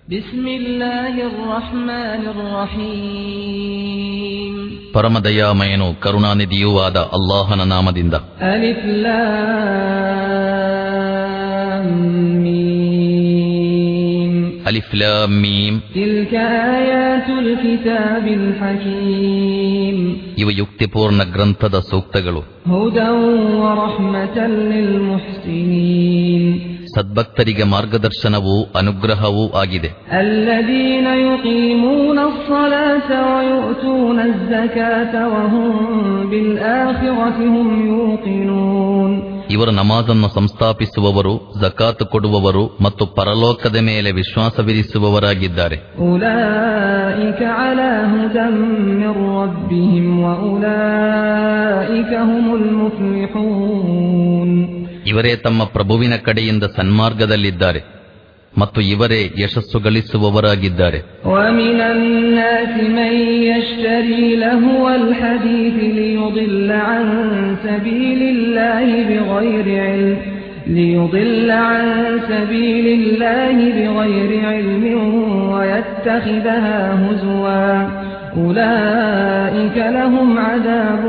بسم الله الرحمن الرحيم ಪರಮದಯಾಮಯನು ಕರುಣಾನಿಧಿಯೂ ಆದ ಅಲ್ಲಾಹನ ನಾಮದಿಂದ ألف لام ميم ಅಲಿಫ್ಲಾಂ ಮೀಮ್ تلك آيات الكتاب الحكيم ಇವು ಯುಕ್ತಿಪೂರ್ಣ ಗ್ರಂಥದ ಸೂಕ್ತಗಳು هدى ورحمة للمحسنين ಸದ್ಭಕ್ತರಿಗೆ ಮಾರ್ಗದರ್ಶನವೂ ಅನುಗ್ರಹವೂ ಆಗಿದೆ الذين يقيمون الصلاة ويؤتون الزكاة وهم بالآخرة هم يوقنون ಇವರು ನಮಾಜನ್ನು ಸಂಸ್ಥಾಪಿಸುವವರು ಜಕಾತು ಕೊಡುವವರು ಮತ್ತು ಪರಲೋಕದ ಮೇಲೆ ವಿಶ್ವಾಸವಿರಿಸುವವರಾಗಿದ್ದಾರೆ أولئك على هدى من ربهم وأولئك هم المفلحون ಇವರೇ ತಮ್ಮ ಪ್ರಭುವಿನ ಕಡೆಯಿಂದ ಸನ್ಮಾರ್ಗದಲ್ಲಿದ್ದಾರೆ ಮತ್ತು ಇವರೇ ಯಶಸ್ಸು ಗಳಿಸುವವರಾಗಿದ್ದಾರೆ ومن الناس من يشتري لهو الحديث ليضل عن سبيل الله بغير علم ليضل عن سبيل الله بغير علم ويتخذها هزوا أولئك لهم عذاب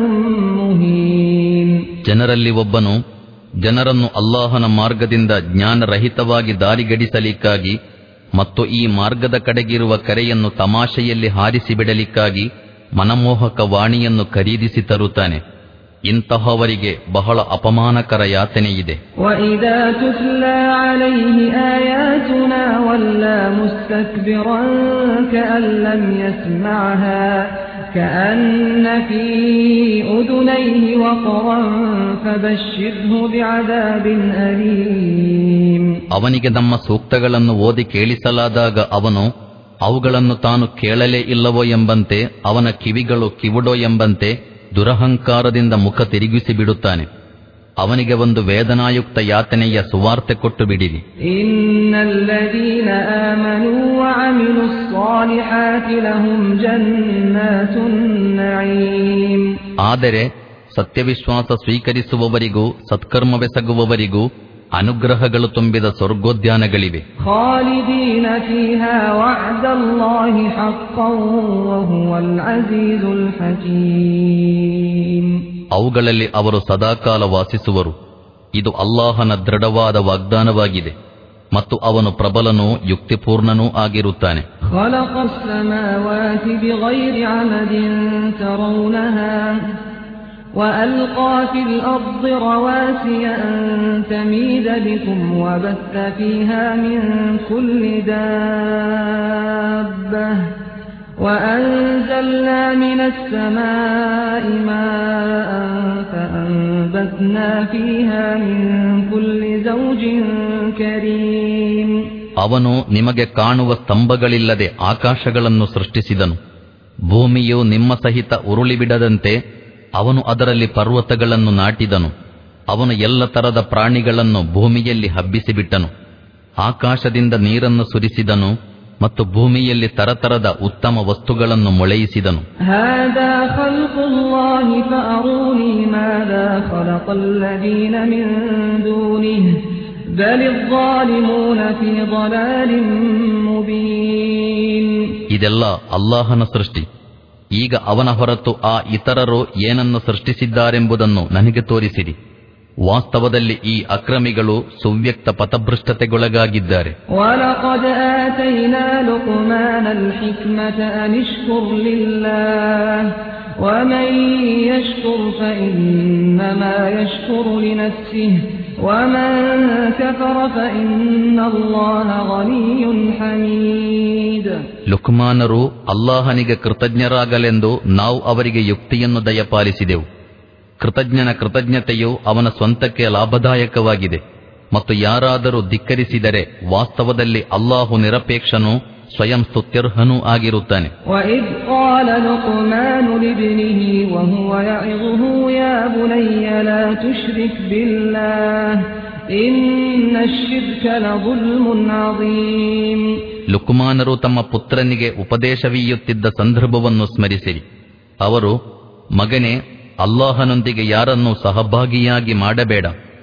مهين ಜನರಲ್ಲಿ ಒಬ್ಬನು ಜನರನ್ನು ಅಲ್ಲಾಹನ ಮಾರ್ಗದಿಂದ ಜ್ಞಾನರಹಿತವಾಗಿ ದಾರಿಗಡಿಸಲಿಕ್ಕಾಗಿ ಮತ್ತು ಈ ಮಾರ್ಗದ ಕಡೆಗಿರುವ ಕರೆಯನ್ನು ತಮಾಷೆಯಲ್ಲಿ ಹಾರಿಸಿ ಬಿಡಲಿಕ್ಕಾಗಿ ಮನಮೋಹಕ ವಾಣಿಯನ್ನು ಖರೀದಿಸಿ ತರುತ್ತಾನೆ ಇಂತಹವರಿಗೆ ಬಹಳ ಅಪಮಾನಕರ ಯಾತನೆಯಿದೆ وإذا تتلى عليه آياتنا ولى مستكبرا كأن لم يسمعها كأن في أذنيه وقرا فبشره بعذاب أليم ಅವನಿಗೆ ನಮ್ಮ ಸೂಕ್ತಗಳನ್ನು ಓದಿ ಕೇಳಿಸಲಾದಾಗ ಅವನು ಅವುಗಳನ್ನು ತಾನು ಕೇಳಲೇ ಇಲ್ಲವೋ ಎಂಬಂತೆ ಅವನ ಕಿವಿಗಳು ಕಿವುಡೋ ಎಂಬಂತೆ ದುರಹಂಕಾರದಿಂದ ಮುಖ ತಿರುಗಿಸಿ ಬಿಡುತ್ತಾನೆ ಅವನಿಗೆ ಒಂದು ವೇದನಾಯುಕ್ತ ಯಾತನೆಯ ಸುವಾರ್ತೆ ಕೊಟ್ಟು ಬಿಡಿರಿ إن الذين آمنوا وعملوا الصالحات لهم جنات النعيم ಆದರೆ ಸತ್ಯವಿಶ್ವಾಸ ಸ್ವೀಕರಿಸುವವರಿಗೂ ಸತ್ಕರ್ಮವೆಸಗುವವರಿಗೂ ಅನುಗ್ರಹಗಳು ತುಂಬಿದ ಸ್ವರ್ಗೋದ್ಯಾನಗಳಿವೆ خالدين فيها وعد الله حقا وهو العزيز الحكيم ಅವುಗಳಲ್ಲಿ ಅವರು ಸದಾಕಾಲ ವಾಸಿಸುವರು ಇದು ಅಲ್ಲಾಹನ ದೃಢವಾದ ವಾಗ್ದಾನವಾಗಿದೆ ಮತ್ತು ಅವನು ಪ್ರಬಲನೂ ಯುಕ್ತಿಪೂರ್ಣನೂ ಆಗಿರುತ್ತಾನೆ خلق السماوات بغير عمد ترونها وألقى في الأرض رواسي أن تميد بكم وبث فيها من كل دابة وأنزلنا من السماء ماء فأنبتنا فيها من كل زوج كريم ಅವನು ನಿಮಗೆ ಕಾಣುವ ಸ್ತಂಭಗಳಿಲ್ಲದೆ ಆಕಾಶಗಳನ್ನು ಸೃಷ್ಟಿಸಿದನು ಭೂಮಿಯು ನಿಮ್ಮ ಸಹಿತ ಉರುಳಿಬಿಡದಂತೆ ಅವನು ಅದರಲ್ಲಿ ಪರ್ವತಗಳನ್ನು ನಾಟಿದನು ಅವನು ಎಲ್ಲ ತರದ ಪ್ರಾಣಿಗಳನ್ನು ಭೂಮಿಯಲ್ಲಿ ಹಬ್ಬಿಸಿಬಿಟ್ಟನು ಆಕಾಶದಿಂದ ನೀರನ್ನು ಸುರಿಸಿದನು ಮತ್ತು ಭೂಮಿಯಲ್ಲಿ ತರತರದ ಉತ್ತಮ ವಸ್ತುಗಳನ್ನು ಮೊಳೆಯಿಸಿದನು هذا خلق الله فأروني ماذا خلق الذين من دونه بل الظالمون في ضلال مبين ಇದೆಲ್ಲ ಅಲ್ಲಾಹನ ಸೃಷ್ಟಿ ಈಗ ಅವನ ಹೊರತು ಆ ಇತರರು ಏನನ್ನು ಸೃಷ್ಟಿಸಿದ್ದಾರೆಂಬುದನ್ನು ನನಗೆ ತೋರಿಸಿರಿ ವಾಸ್ತವದಲ್ಲಿ ಈ ಅಕ್ರಮಿಗಳು ಸುವ್ಯಕ್ತ ಪಥಭೃಷ್ಟತೆಗೊಳಗಾಗಿದ್ದಾರೆ ولقد آتينا لقمان الحكمة أن اشكر لله ومن يشكر فإنما يشكر لنفسه ومن كفر فإن الله غني حميد ಲುಕ್ಮಾನರು ಅಲ್ಲಾಹನಿಗೆ ಕೃತಜ್ಞರಾಗಲೆಂದು ನಾವು ಅವರಿಗೆ ಯುಕ್ತಿಯನ್ನು ದಯಪಾಲಿಸಿದೆವು ಕೃತಜ್ಞನ ಕೃತಜ್ಞತೆಯು ಅವನ ಸ್ವಂತಕ್ಕೆ ಲಾಭದಾಯಕವಾಗಿದೆ ಮತ್ತು ಯಾರಾದರೂ ಧಿಕ್ಕರಿಸಿದರೆ ವಾಸ್ತವದಲ್ಲಿ ಅಲ್ಲಾಹು ನಿರಪೇಕ್ಷನೂ ಸ್ವಯಂ ಸ್ತುತ್ಯರ್ಹನೂ ಆಗಿರುತ್ತಾನೆ وإذ قال لقمان لابنه وهو يعظه يا بني لا تشرك بالله إن الشرك لظلم عظيم ಲುಕ್ಮಾನರು ತಮ್ಮ ಪುತ್ರನಿಗೆ ಉಪದೇಶವೀಯುತ್ತಿದ್ದ ಸಂದರ್ಭವನ್ನು ಸ್ಮರಿಸಿರಿ ಅವರು ಮಗನೇ ಅಲ್ಲಾಹನೊಂದಿಗೆ ಯಾರನ್ನೂ ಸಹಭಾಗಿಯಾಗಿ ಮಾಡಬೇಡ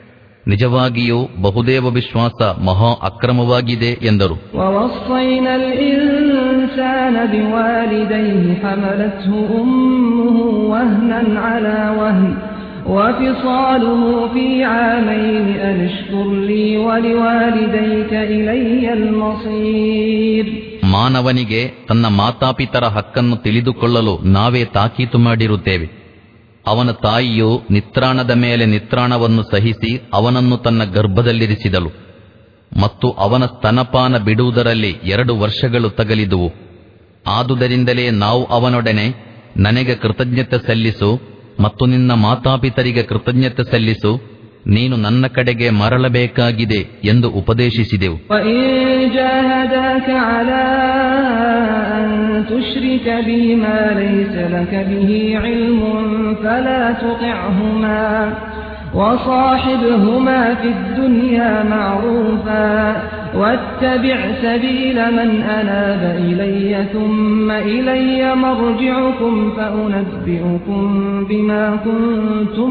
ನಿಜವಾಗಿಯೂ ಬಹುದೇವ ವಿಶ್ವಾಸ ಮಹಾ ಅಕ್ರಮವಾಗಿದೆ ಎಂದರು ووصينا الإنسان بوالديه حملته أمه وهنا على وهن وفصاله في عامين أن اشكر لي ولوالديك إلي المصير ಮಾನವನಿಗೆ ತನ್ನ ಮಾತಾಪಿತರ ಹಕ್ಕನ್ನು ತಿಳಿದುಕೊಳ್ಳಲು ನಾವೇ ತಾಕೀತು ಮಾಡಿರುತ್ತೇವೆ ಅವನ ತಾಯಿಯು ನಿತ್ರಾಣದ ಮೇಲೆ ನಿತ್ರಾಣವನ್ನು ಸಹಿಸಿ ಅವನನ್ನು ತನ್ನ ಗರ್ಭದಲ್ಲಿರಿಸಿದಳು ಮತ್ತು ಅವನ ಸ್ತನಪಾನ ಬಿಡುವುದರಲ್ಲಿ ಎರಡು ವರ್ಷಗಳು ತಗಲಿದುವು ಆದುದರಿಂದಲೇ ನಾವು ಅವನೊಡನೆ ನನಗೆ ಕೃತಜ್ಞತೆ ಸಲ್ಲಿಸು ಮತ್ತು ನಿನ್ನ ಮಾತಾಪಿತರಿಗೆ ಕೃತಜ್ಞತೆ ಸಲ್ಲಿಸು ನೀನು ನನ್ನ ಕಡೆಗೆ ಮರಳಬೇಕಾಗಿದೆ ಎಂದು ಉಪದೇಶಿಸಿದೆವು وإن جاهداك على أن تشرك بي ما ليس لك به علم فلا تطعهما وصاحبهما في الدنيا معروفا واتبع سبيل من أناب إلي ثم إلي مرجعكم فأنبئكم بما كنتم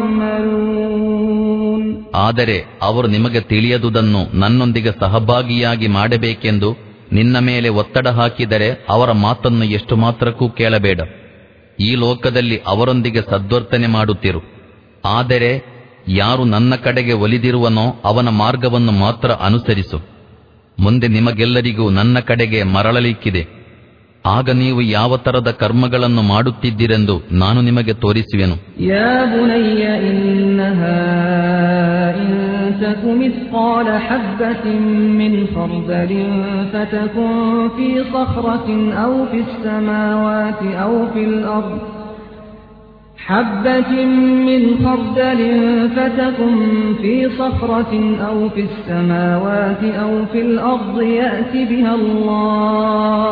تعملون ಆದರೆ ಅವರು ನಿಮಗೆ ತಿಳಿಯದುದನ್ನು ನನ್ನೊಂದಿಗೆ ಸಹಭಾಗಿಯಾಗಿ ಮಾಡಬೇಕೆಂದು ನಿನ್ನ ಮೇಲೆ ಒತ್ತಡ ಹಾಕಿದರೆ ಅವರ ಮಾತನ್ನು ಎಷ್ಟು ಮಾತ್ರಕ್ಕೂ ಕೇಳಬೇಡ ಈ ಲೋಕದಲ್ಲಿ ಅವರೊಂದಿಗೆ ಸದ್ವರ್ತನೆ ಮಾಡುತ್ತಿರು ಆದರೆ ಯಾರು ನನ್ನ ಕಡೆಗೆ ಒಲಿದಿರುವನೋ ಅವನ ಮಾರ್ಗವನ್ನು ಮಾತ್ರ ಅನುಸರಿಸು ಮುಂದೆ ನಿಮಗೆಲ್ಲರಿಗೂ ನನ್ನ ಕಡೆಗೆ ಮರಳಲಿಕ್ಕಿದೆ ಆಗ ನೀವು ಯಾವ ತರದ ಕರ್ಮಗಳನ್ನು ಮಾಡುತ್ತಿದ್ದಿರೆಂದು ನಾನು ನಿಮಗೆ ತೋರಿಸುವೆನು يا بني إنها إن تك مثقال حبة من خردل فتكن في صخرة أو في السماوات أو في الأرض حبة من خردل فتكن في صخرة أو في السماوات أو في الأرض يأت بها الله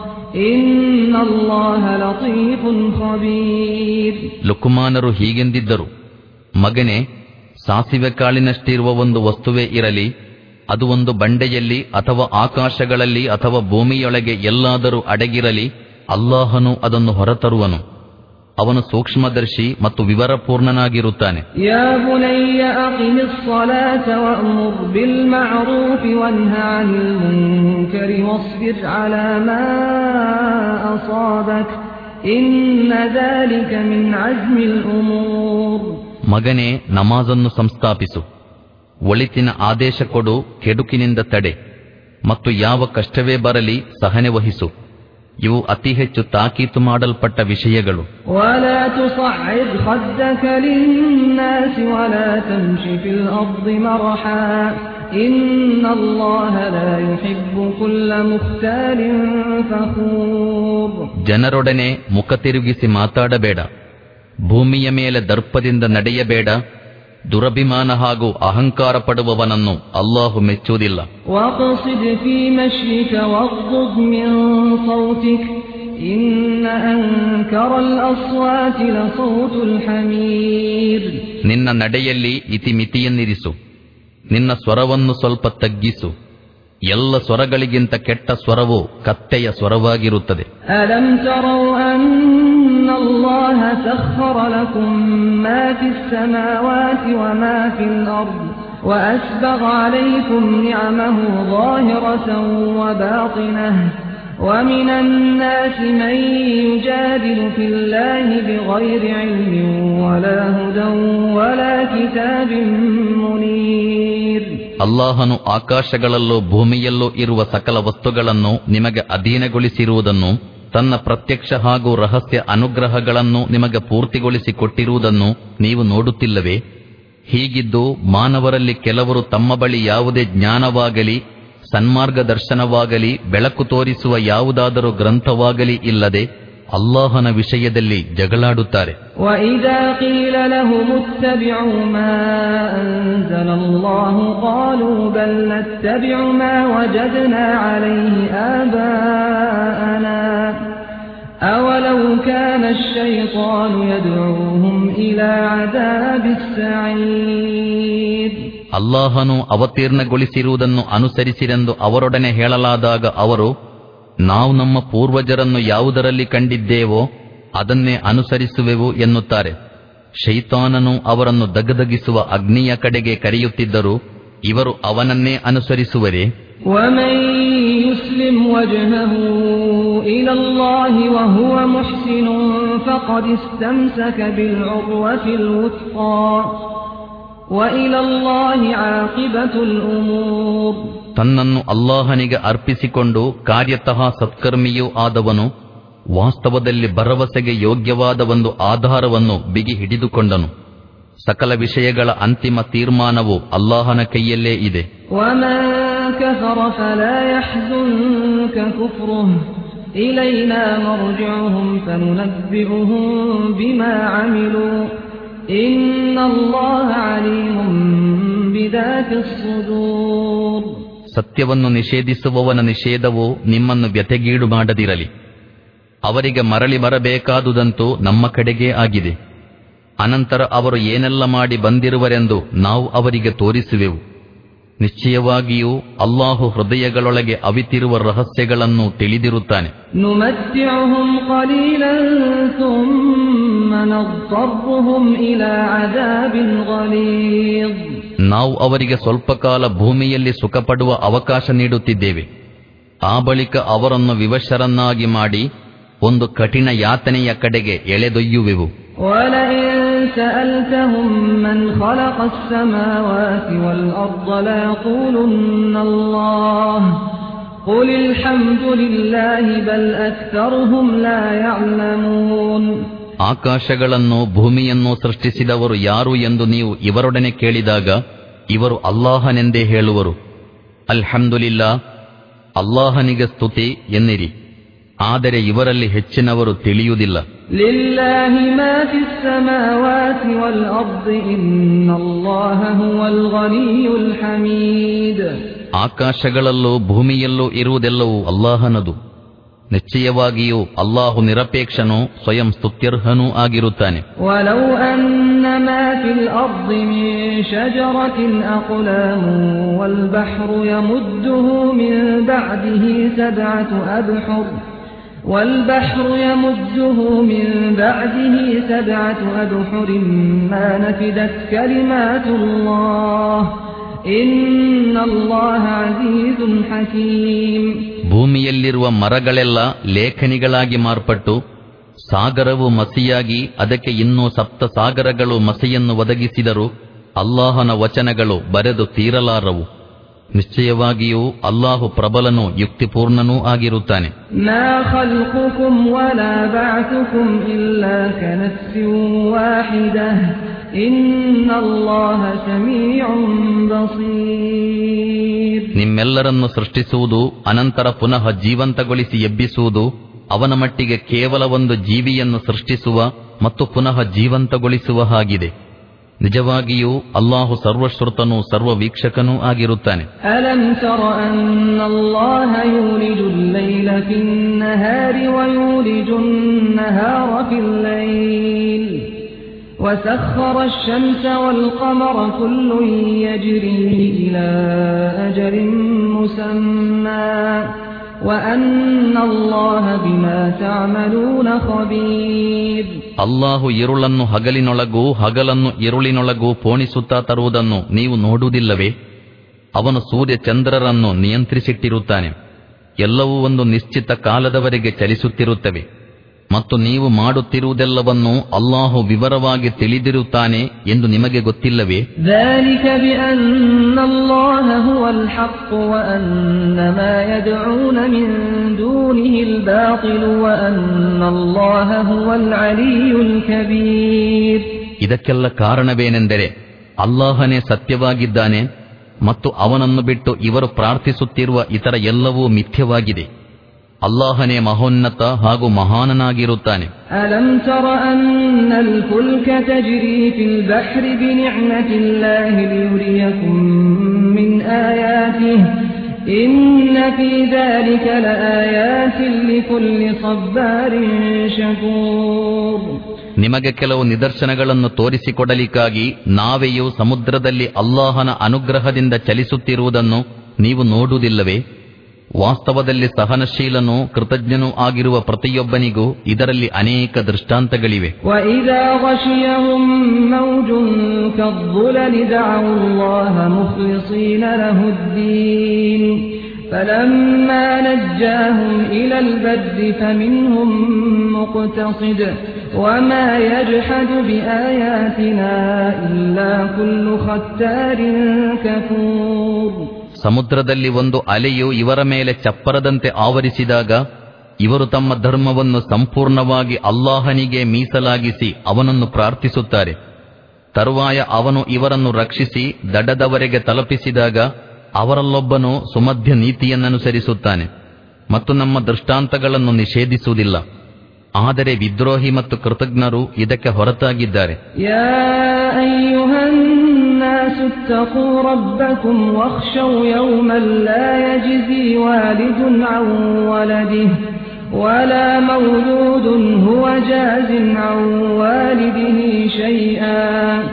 إن الله لطيف خبير ಲುಕುಮಾನರು ಹೀಗೆಂದಿದ್ದರು ಮಗನೇ ಸಾಸಿವೆ ಕಾಳಿನಷ್ಟಿರುವ ಒಂದು ವಸ್ತುವೇ ಇರಲಿ ಅದು ಒಂದು ಬಂಡೆಯಲ್ಲಿ ಅಥವಾ ಆಕಾಶಗಳಲ್ಲಿ ಅಥವಾ ಭೂಮಿಯೊಳಗೆ ಎಲ್ಲಾದರೂ ಅಡಗಿರಲಿ ಅಲ್ಲಾಹನು ಅದನ್ನು ಹೊರತರುವನು ಅವನು ಸೂಕ್ಷ್ಮದರ್ಶಿ ಮತ್ತು ವಿವರಪೂರ್ಣನಾಗಿರುತ್ತಾನೆ يا بني أقم الصلاة وأمر بالمعروف وانه عن المنكر واصبر على ما أصابك إن ذلك من عزم الأمور ಮಗನೇ ನಮಾಜನ್ನು ಸಂಸ್ಥಾಪಿಸು ಒಳಿತಿನ ಆದೇಶ ಕೊಡು ಕೆಡುಕಿನಿಂದ ತಡೆ ಮತ್ತು ಯಾವ ಕಷ್ಟವೇ ಬರಲಿ ಸಹನೆ ವಹಿಸು ಇವು ಅತಿ ಹೆಚ್ಚು ತಾಕೀತು ಮಾಡಲ್ಪಟ್ಟ ವಿಷಯಗಳು ولا تصعد خدك للناس ولا تمش في الأرض مرحا إن الله لا يحب كل مختال فخور ಜನರೊಡನೆ ಮುಖ ತಿರುಗಿಸಿ ಮಾತಾಡಬೇಡ ಭೂಮಿಯ ಮೇಲೆ ದರ್ಪದಿಂದ ನಡೆಯಬೇಡ ದುರಭಿಮಾನ ಹಾಗೂ ಅಹಂಕಾರ ಪಡುವವನನ್ನು ಅಲ್ಲಾಹು ಮೆಚ್ಚುವುದಿಲ್ಲ واقصد في مشيك واغضض من صوتك إن أنكر الأصوات لصوت الحمير ನಿನ್ನ ನಡೆಯಲ್ಲಿ ಇತಿಮಿತಿಯನ್ನಿರಿಸು ನಿನ್ನ ಸ್ವರವನ್ನು ಸ್ವಲ್ಪ ತಗ್ಗಿಸು ಎಲ್ಲ ಸ್ವರಗಳಿಗಿಂತ ಕೆಟ್ಟ ಸ್ವರವು ಕತ್ತೆಯ ಸ್ವರವಾಗಿರುತ್ತದೆ ألم تروا أن الله سخر لكم ما في السماوات وما في الأرض وأسبغ عليكم نعمه ظاهرة وباطنة ومن الناس من يجادل في الله بغير علم ولا هدى ولا كتاب منير ಅಲ್ಲಾಹನು ಆಕಾಶಗಳಲ್ಲೂ ಭೂಮಿಯಲ್ಲೂ ಇರುವ ಸಕಲ ವಸ್ತುಗಳನ್ನು ನಿಮಗೆ ಅಧೀನಗೊಳಿಸಿರುವುದನ್ನು ತನ್ನ ಪ್ರತ್ಯಕ್ಷ ಹಾಗೂ ರಹಸ್ಯ ಅನುಗ್ರಹಗಳನ್ನು ನಿಮಗೆ ಪೂರ್ತಿಗೊಳಿಸಿ ಕೊಟ್ಟಿರುವುದನ್ನು ನೀವು ನೋಡುತ್ತಿಲ್ಲವೇ ಹೀಗಿದ್ದು ಮಾನವರಲ್ಲಿ ಕೆಲವರು ತಮ್ಮ ಬಳಿ ಯಾವುದೇ ಜ್ಞಾನವಾಗಲಿ ಸನ್ಮಾರ್ಗದರ್ಶನವಾಗಲಿ ಬೆಳಕು ತೋರಿಸುವ ಯಾವುದಾದರೂ ಗ್ರಂಥವಾಗಲಿ ಇಲ್ಲದೆ ಅಲ್ಲಾಹನ ವಿಷಯದಲ್ಲಿ ಜಗಳಾಡುತ್ತಾರೆ وإذا قيل لهم اتبعوا ما أنزل الله قالوا بل نتبع ما وجدنا عليه آباءنا أولو كان الشيطان يدعوهم إلى عذاب السعير ಅಲ್ಲಾಹನು ಅವತೀರ್ಣಗೊಳಿಸಿರುವುದನ್ನು ಅನುಸರಿಸಿರೆಂದು ಅವರೊಡನೆ ಹೇಳಲಾದಾಗ ಅವರು ನಾವು ನಮ್ಮ ಪೂರ್ವಜರನ್ನು ಯಾವುದರಲ್ಲಿ ಕಂಡಿದ್ದೇವೋ ಅದನ್ನೇ ಅನುಸರಿಸುವೆವು ಎನ್ನುತ್ತಾರೆ ಶೈತಾನನು ಅವರನ್ನು ದಗದಗಿಸುವ ಅಗ್ನಿಯ ಕಡೆಗೆ ಕರೆಯುತ್ತಿದ್ದರು ಇವರು ಅವನನ್ನೇ ಅನುಸರಿಸುವರೇ ومن يسلم وجهه إلى الله وهو محسن فقد استمسك بالعروة الوثقى وإلى الله عاقبة الأمور ತನ್ನನ್ನು ಅಲ್ಲಾಹನಿಗೆ ಅರ್ಪಿಸಿಕೊಂಡು ಕಾರ್ಯತಃ ಸತ್ಕರ್ಮಿಯೂ ಆದವನು ವಾಸ್ತವದಲ್ಲಿ ಭರವಸೆಗೆ ಯೋಗ್ಯವಾದ ಒಂದು ಆಧಾರವನ್ನು ಬಿಗಿ ಹಿಡಿದುಕೊಂಡನು ಸಕಲ ವಿಷಯಗಳ ಅಂತಿಮ ತೀರ್ಮಾನವು ಅಲ್ಲಾಹನ ಕೈಯಲ್ಲೇ ಇದೆ ومن كفر فلا يحزنك كفره إلينا مرجعهم فننبئهم بما عملوا إن الله عليم بذات الصدور ಸತ್ಯವನ್ನು ನಿಷೇಧಿಸುವವನ ನಿಷೇಧವು ನಿಮ್ಮನ್ನು ವ್ಯತೆಗೀಡು ಮಾಡದಿರಲಿ ಅವರಿಗೆ ಮರಳಿ ಬರಬೇಕಾದುದಂತೂ ನಮ್ಮ ಕಡೆಗೇ ಆಗಿದೆ ಅನಂತರ ಅವರು ಏನೆಲ್ಲ ಮಾಡಿ ಬಂದಿರುವರೆಂದು ನಾವು ಅವರಿಗೆ ತೋರಿಸುವೆವು ನಿಶ್ಚಯವಾಗಿಯೂ ಅಲ್ಲಾಹು ಹೃದಯಗಳೊಳಗೆ ಅವಿತಿರುವ ರಹಸ್ಯಗಳನ್ನು ತಿಳಿದಿರುತ್ತಾನೆ نمتعهم قليلا ثم نضطرهم إلى عذاب غليظ ನಾವು ಅವರಿಗೆ ಸ್ವಲ್ಪ ಕಾಲ ಭೂಮಿಯಲ್ಲಿ ಸುಖಪಡುವ ಅವಕಾಶ ನೀಡುತ್ತಿದ್ದೇವೆ ಆ ಬಳಿಕ ಅವರನ್ನು ವಿವಶರನ್ನಾಗಿ ಮಾಡಿ ಒಂದು ಕಠಿಣ ಯಾತನೆಯ ಕಡೆಗೆ ಎಳೆದೊಯ್ಯುವೆವು ولئن سألتهم من خلق السماوات والأرض ليقولن الله قل الحمد لله بل أكثرهم لا يعلمون ಆಕಾಶಗಳನ್ನು ಭೂಮಿಯನ್ನು ಸೃಷ್ಟಿಸಿದವರು ಯಾರು ಎಂದು ನೀವು ಇವರೊಡನೆ ಕೇಳಿದಾಗ ಇವರು ಅಲ್ಲಾಹನೆಂದೇ ಹೇಳುವರು ಅಲ್ಹಮ್ದುಲಿಲ್ಲಾ ಅಲ್ಲಾಹನಿಗೆ ಸ್ತುತಿ ಎನ್ನಿರಿ ಆದರೆ ಇವರಲ್ಲಿ ಹೆಚ್ಚಿನವರು ತಿಳಿಯುವುದಿಲ್ಲ لله ما في السماوات والأرض إن الله هو الغني الحميد ಆಕಾಶಗಳಲ್ಲೂ ಭೂಮಿಯಲ್ಲೂ ಇರುವುದೆಲ್ಲವೂ ಅಲ್ಲಾಹನದು ನಿಶ್ಚಯವಾಗಿಯೂ ಅಲ್ಲಾಹು ನಿರಪೇಕ್ಷನೂ ಸ್ವಯಂ ಸ್ತುತ್ಯರ್ಹನೂ ಆಗಿರುತ್ತಾನೆ ولو أن ما في الأرض من شجرة أقلام والبحر يمده من بعده سبعة أبحر والبحر يمده من بعده سبعة أبحر ما نفدت كلمات الله إن الله عزيز حكيم ಭೂಮಿಯಲ್ಲಿರುವ ಮರಗಳೆಲ್ಲ ಲೇಖನಿಗಳಾಗಿ ಮಾರ್ಪಟ್ಟು ಸಾಗರವು ಮಸಿಯಾಗಿ ಅದಕ್ಕೆ ಇನ್ನೂ ಸಪ್ತ ಸಾಗರಗಳು ಮಸಿಯನ್ನು ಒದಗಿಸಿದರೂ ಅಲ್ಲಾಹನ ವಚನಗಳು ಬರೆದು ತೀರಲಾರವು ನಿಶ್ಚಯವಾಗಿಯೂ ಅಲ್ಲಾಹು ಪ್ರಬಲನೂ ಯುಕ್ತಿಪೂರ್ಣನೂ ಆಗಿರುತ್ತಾನೆ ما خلقكم ولا بعثكم إلا كنفس واحدة إن الله سميع بصير ನಿಮ್ಮೆಲ್ಲರನ್ನು ಸೃಷ್ಟಿಸುವುದು ಅನಂತರ ಪುನಃ ಜೀವಂತಗೊಳಿಸಿ ಎಬ್ಬಿಸುವುದು ಅವನ ಮಟ್ಟಿಗೆ ಕೇವಲ ಒಂದು ಜೀವಿಯನ್ನು ಸೃಷ್ಟಿಸುವ ಮತ್ತು ಪುನಃ ಜೀವಂತಗೊಳಿಸುವ ಹಾಗಿದೆ ನಿಜವಾಗಿಯೂ ಅಲ್ಲಾಹು ಸರ್ವಶ್ರುತನೂ ಸರ್ವವೀಕ್ಷಕನೂ ಆಗಿರುತ್ತಾನೆ ألم تر أن الله يولج الليل في النهار ويولج النهار في الليل وسخر الشمس والقمر كل يجري إلى أجل مسمى وأن الله بما تعملون خبير ಅಲ್ಲಾಹು ಇರುಳನ್ನು ಹಗಲಿನೊಳಗೂ ಹಗಲನ್ನು ಇರುಳಿನೊಳಗೂ ಪೋಣಿಸುತ್ತಾ ತರುವುದನ್ನು ನೀವು ನೋಡುವುದಿಲ್ಲವೇ ಅವನು ಸೂರ್ಯ ಚಂದ್ರರನ್ನು ನಿಯಂತ್ರಿಸಿಟ್ಟಿರುತ್ತಾನೆ ಎಲ್ಲವೂ ಒಂದು ನಿಶ್ಚಿತ ಕಾಲದವರೆಗೆ ಚಲಿಸುತ್ತಿರುತ್ತವೆ ಮತ್ತು ನೀವು ಮಾಡುತ್ತಿರುವುದೆಲ್ಲವನ್ನೂ ಅಲ್ಲಾಹು ವಿವರವಾಗಿ ತಿಳಿದಿರುತ್ತಾನೆ ಎಂದು ನಿಮಗೆ ಗೊತ್ತಿಲ್ಲವೇ ذلك بأن الله هو الحق وأن ما يدعون من دونه الباطل وأن الله هو العلي الكبير ಇದಕ್ಕೆಲ್ಲ ಕಾರಣವೇನೆಂದರೆ ಅಲ್ಲಾಹನೇ ಸತ್ಯವಾಗಿದ್ದಾನೆ ಮತ್ತು ಅವನನ್ನು ಬಿಟ್ಟು ಇವರು ಪ್ರಾರ್ಥಿಸುತ್ತಿರುವ ಇತರ ಎಲ್ಲವೂ ಮಿಥ್ಯವಾಗಿದೆ ಅಲ್ಲಾಹನೇ ಮಹೋನ್ನತ ಹಾಗೂ ಮಹಾನನಾಗಿರುತ್ತಾನೆ ألم تر أن الفلك تجري في البحر بنعمة الله ليريكم من آياته إن في ذلك لآيات لكل صبار شكور ನಿಮಗೆ ಕೆಲವು ನಿದರ್ಶನಗಳನ್ನು ತೋರಿಸಿಕೊಡಲಿಕ್ಕಾಗಿ ನಾವೆಯೂ ಸಮುದ್ರದಲ್ಲಿ ಅಲ್ಲಾಹನ ಅನುಗ್ರಹದಿಂದ ಚಲಿಸುತ್ತಿರುವುದನ್ನು ನೀವು ನೋಡುವುದಿಲ್ಲವೇ ವಾಸ್ತವದಲ್ಲಿ ಸಹನಶೀಲನೂ ಕೃತಜ್ಞನೂ ಆಗಿರುವ ಪ್ರತಿಯೊಬ್ಬನಿಗೂ ಇದರಲ್ಲಿ ಅನೇಕ ದೃಷ್ಟಾಂತಗಳಿವೆ وإذا غشيهم موج كالظلل دعوا الله مخلصين له الدين فلما نجاهم إلى البر فمنهم مقتصد وما يجحد بآياتنا إلا كل ختار كفور ಸಮುದ್ರದಲ್ಲಿ ಒಂದು ಅಲೆಯು ಇವರ ಮೇಲೆ ಚಪ್ಪರದಂತೆ ಆವರಿಸಿದಾಗ ಇವರು ತಮ್ಮ ಧರ್ಮವನ್ನು ಸಂಪೂರ್ಣವಾಗಿ ಅಲ್ಲಾಹನಿಗೆ ಮೀಸಲಾಗಿಸಿ ಅವನನ್ನು ಪ್ರಾರ್ಥಿಸುತ್ತಾರೆ ತರುವಾಯ ಅವನು ಇವರನ್ನು ರಕ್ಷಿಸಿ ದಡದವರೆಗೆ ತಲುಪಿಸಿದಾಗ ಅವರಲ್ಲೊಬ್ಬನು ಸುಮಧ್ಯ ನೀತಿಯನ್ನನುಸರಿಸುತ್ತಾನೆ ಮತ್ತು ನಮ್ಮ ದೃಷ್ಟಾಂತಗಳನ್ನು ನಿಷೇಧಿಸುವುದಿಲ್ಲ ಆದರೆ ವಿದ್ರೋಹಿ ಮತ್ತು ಕೃತಜ್ಞರು ಇದಕ್ಕೆ ಹೊರತಾಗಿದ್ದಾರೆ يا أيها الناس اتقوا ربكم واخشوا يوما لا يجزي والد عن ولده ولا مولود هو جاز عن والده شيئا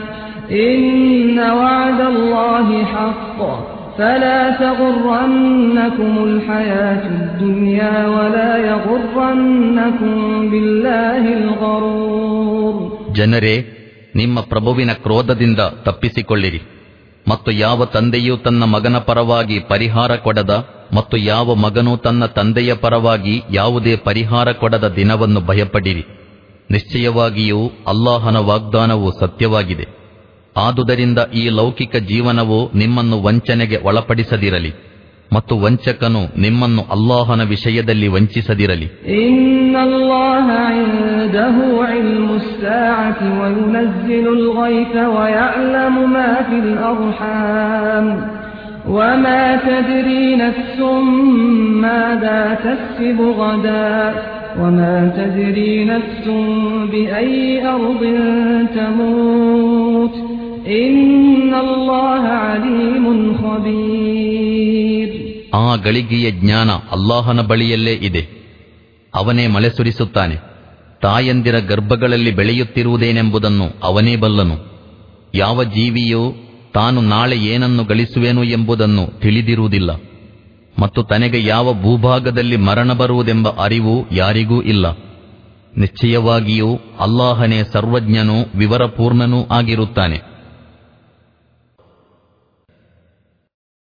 إن وعد الله حق فلا تغرنكم الحياة الدنيا ولا يغرنكم بالله الغرور ಜನರೇ ನಿಮ್ಮ ಪ್ರಭುವಿನ ಕ್ರೋಧದಿಂದ ತಪ್ಪಿಸಿಕೊಳ್ಳಿರಿ ಮತ್ತು ಯಾವ ತಂದೆಯೂ ತನ್ನ ಮಗನ ಪರವಾಗಿ ಪರಿಹಾರ ಕೊಡದ ಮತ್ತು ಯಾವ ಮಗನೂ ತನ್ನ ತಂದೆಯ ಪರವಾಗಿ ಯಾವುದೇ ಪರಿಹಾರ ಕೊಡದ ದಿನವನ್ನು ಭಯಪಡಿರಿ ನಿಶ್ಚಯವಾಗಿಯೂ ಅಲ್ಲಾಹನ ವಾಗ್ದಾನವು ಸತ್ಯವಾಗಿದೆ ಆದುದರಿಂದ ಈ ಲೌಕಿಕ ಜೀವನವು ನಿಮ್ಮನ್ನು ವಂಚನೆಗೆ ಒಳಪಡಿಸದಿರಲಿ ಮತ್ತು ವಂಚಕನು ನಿಮ್ಮನ್ನು ಅಲ್ಲಾಹನ ವಿಷಯದಲ್ಲಿ ವಂಚಿಸದಿರಲಿ إن الله عنده علم الساعة وينزل الغيث ويعلم ما في الأرحام وما تدري نفس ماذا تكسب غدا وما تدري نفس بأي أرض تموت إن الله عليم خبير ಆ ಗಳಿಗೆಯ ಜ್ಞಾನ ಅಲ್ಲಾಹನ ಬಳಿಯಲ್ಲೇ ಇದೆ ಅವನೇ ಮಳೆ ಸುರಿಸುತ್ತಾನೆ ತಾಯಂದಿರ ಗರ್ಭಗಳಲ್ಲಿ ಬೆಳೆಯುತ್ತಿರುವುದೇನೆಂಬುದನ್ನು ಅವನೇ ಬಲ್ಲನು ಯಾವ ಜೀವಿಯೂ ತಾನು ನಾಳೆ ಏನನ್ನು ಗಳಿಸುವೆನು ಎಂಬುದನ್ನು ತಿಳಿದಿರುವುದಿಲ್ಲ ಮತ್ತು ತನಗೆ ಯಾವ ಭೂಭಾಗದಲ್ಲಿ ಮರಣ ಬರುವುದೆಂಬ ಅರಿವು ಯಾರಿಗೂ ಇಲ್ಲ ನಿಶ್ಚಯವಾಗಿಯೂ ಅಲ್ಲಾಹನೇ ಸರ್ವಜ್ಞನೂ ವಿವರಪೂರ್ಣನೂ ಆಗಿರುತ್ತಾನೆ